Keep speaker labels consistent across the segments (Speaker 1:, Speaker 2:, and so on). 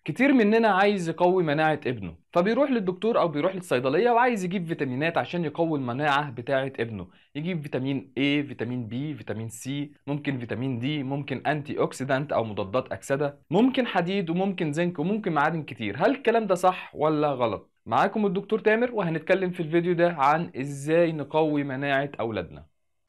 Speaker 1: كتير مننا عايز يقوي مناعة ابنه فبيروح للدكتور او بيروح للصيدلية وعايز يجيب فيتامينات عشان يقوي المناعة بتاعة ابنه يجيب فيتامين A فيتامين B فيتامين C ممكن فيتامين D ممكن انتي اوكسيدانت او مضادات اكسدة ممكن حديد وممكن زنك وممكن معادن كتير هل الكلام ده صح ولا غلط معاكم الدكتور تامر وهنتكلم في الفيديو ده عن ازاي نقوي مناعة اولادنا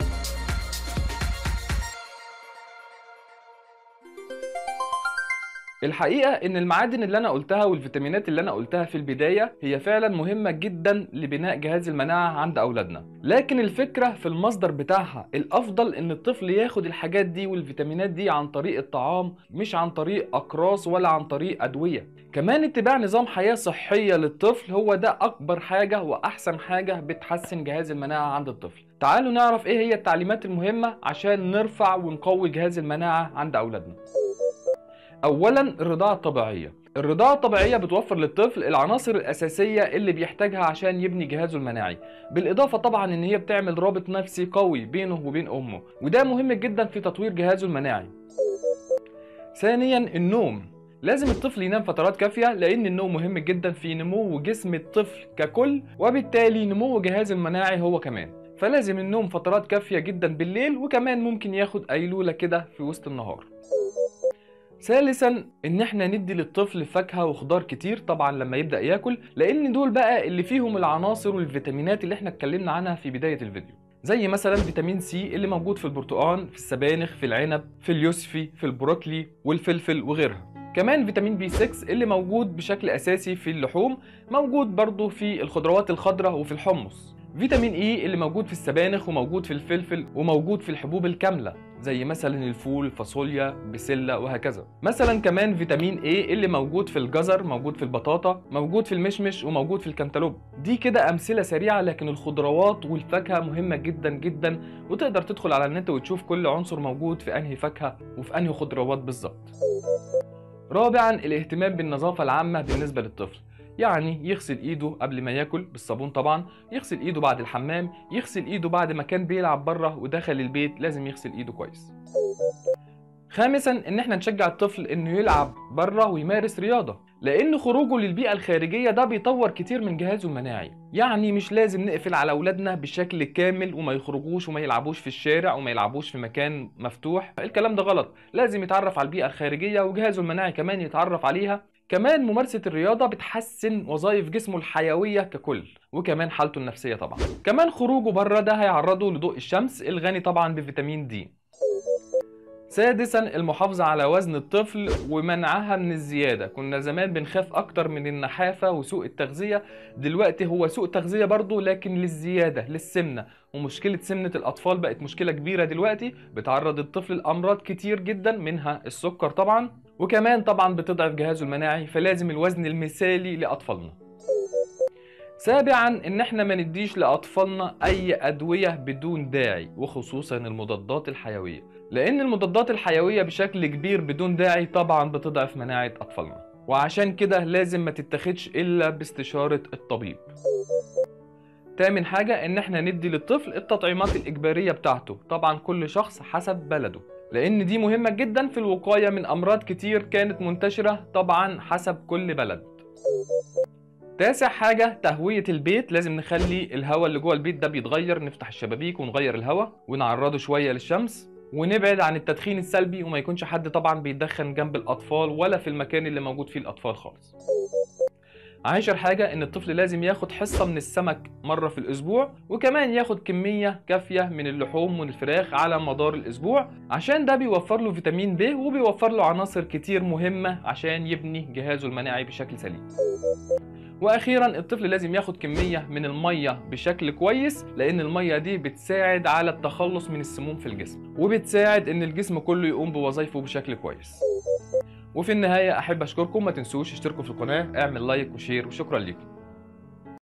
Speaker 1: الحقيقة إن المعادن اللي أنا قلتها والفيتامينات اللي أنا قلتها في البداية هي فعلا مهمة جدا لبناء جهاز المناعة عند أولادنا، لكن الفكرة في المصدر بتاعها، الأفضل إن الطفل ياخد الحاجات دي والفيتامينات دي عن طريق الطعام مش عن طريق أقراص ولا عن طريق أدوية. كمان اتباع نظام حياة صحية للطفل هو ده أكبر حاجة وأحسن حاجة بتحسن جهاز المناعة عند الطفل. تعالوا نعرف إيه هي التعليمات المهمة عشان نرفع ونقوي جهاز المناعة عند أولادنا. اولا الرضاعه الطبيعيه الرضاعة الطبيعية بتوفر للطفل العناصر الأساسية اللي بيحتاجها عشان يبني جهازه المناعي بالإضافة طبعا إن هي بتعمل رابط نفسي قوي بينه وبين أمه وده مهم جدا في تطوير جهازه المناعي ثانيا النوم لازم الطفل ينام فترات كافية لأن النوم مهم جدا في نمو جسم الطفل ككل وبالتالي نمو جهاز المناعي هو كمان فلازم النوم فترات كافية جدا بالليل وكمان ممكن ياخد أيلولة كده في وسط النهار ثالثا ان احنا ندي للطفل فاكهه وخضار كتير طبعا لما يبدا ياكل لان دول بقى اللي فيهم العناصر والفيتامينات اللي احنا اتكلمنا عنها في بدايه الفيديو زي مثلا فيتامين سي اللي موجود في البرتقال في السبانخ في العنب في اليوسفي في البروكلي والفلفل وغيرها كمان فيتامين بي 6 اللي موجود بشكل اساسي في اللحوم موجود برضه في الخضروات الخضراء وفي الحمص فيتامين اي اللي موجود في السبانخ وموجود في الفلفل وموجود في الحبوب الكامله زي مثلا الفول فاصوليا بسله وهكذا مثلا كمان فيتامين اي اللي موجود في الجزر موجود في البطاطا موجود في المشمش وموجود في الكنتالوب دي كده امثله سريعه لكن الخضروات والفاكهه مهمه جدا جدا وتقدر تدخل على النت وتشوف كل عنصر موجود في انهي فاكهه وفي انهي خضروات بالظبط رابعا الاهتمام بالنظافه العامه بالنسبه للطفل يعني يغسل ايده قبل ما ياكل بالصابون طبعا يغسل ايده بعد الحمام يغسل ايده بعد ما كان بيلعب بره ودخل البيت لازم يغسل ايده كويس خامسا ان احنا نشجع الطفل انه يلعب بره ويمارس رياضه لان خروجه للبيئه الخارجيه ده بيطور كتير من جهازه المناعي يعني مش لازم نقفل على اولادنا بشكل كامل وما يخرجوش وما يلعبوش في الشارع وما يلعبوش في مكان مفتوح الكلام ده غلط لازم يتعرف على البيئه الخارجيه وجهازه المناعي كمان يتعرف عليها كمان ممارسة الرياضة بتحسن وظائف جسمه الحيوية ككل وكمان حالته النفسية طبعا كمان خروجه بره ده هيعرضه لضوء الشمس الغني طبعا بفيتامين دي سادسا المحافظة على وزن الطفل ومنعها من الزيادة كنا زمان بنخاف أكتر من النحافة وسوء التغذية دلوقتي هو سوء تغذية برضه لكن للزيادة للسمنة ومشكلة سمنة الأطفال بقت مشكلة كبيرة دلوقتي بتعرض الطفل لأمراض كتير جدا منها السكر طبعا وكمان طبعا بتضعف جهازه المناعي فلازم الوزن المثالي لأطفالنا سابعا ان احنا ما نديش لاطفالنا اي ادويه بدون داعي وخصوصا المضادات الحيويه لان المضادات الحيويه بشكل كبير بدون داعي طبعا بتضعف مناعه اطفالنا وعشان كده لازم ما تتاخدش الا باستشاره الطبيب تامن حاجة إن إحنا ندي للطفل التطعيمات الإجبارية بتاعته، طبعًا كل شخص حسب بلده، لأن دي مهمة جدًا في الوقاية من أمراض كتير كانت منتشرة طبعًا حسب كل بلد. تاسع حاجة تهوية البيت لازم نخلي الهواء اللي جوه البيت ده بيتغير نفتح الشبابيك ونغير الهواء ونعرضه شوية للشمس ونبعد عن التدخين السلبي وما يكونش حد طبعا بيدخن جنب الأطفال ولا في المكان اللي موجود فيه الأطفال خالص عاشر حاجة إن الطفل لازم ياخد حصة من السمك مرة في الأسبوع وكمان ياخد كمية كافية من اللحوم والفراخ على مدار الأسبوع عشان ده بيوفر له فيتامين ب وبيوفر له عناصر كتير مهمة عشان يبني جهازه المناعي بشكل سليم واخيرا الطفل لازم ياخد كميه من الميه بشكل كويس لان الميه دي بتساعد على التخلص من السموم في الجسم وبتساعد ان الجسم كله يقوم بوظائفه بشكل كويس وفي النهايه احب اشكركم ما تنسوش اشتركوا في القناه اعمل لايك وشير وشكرا لكم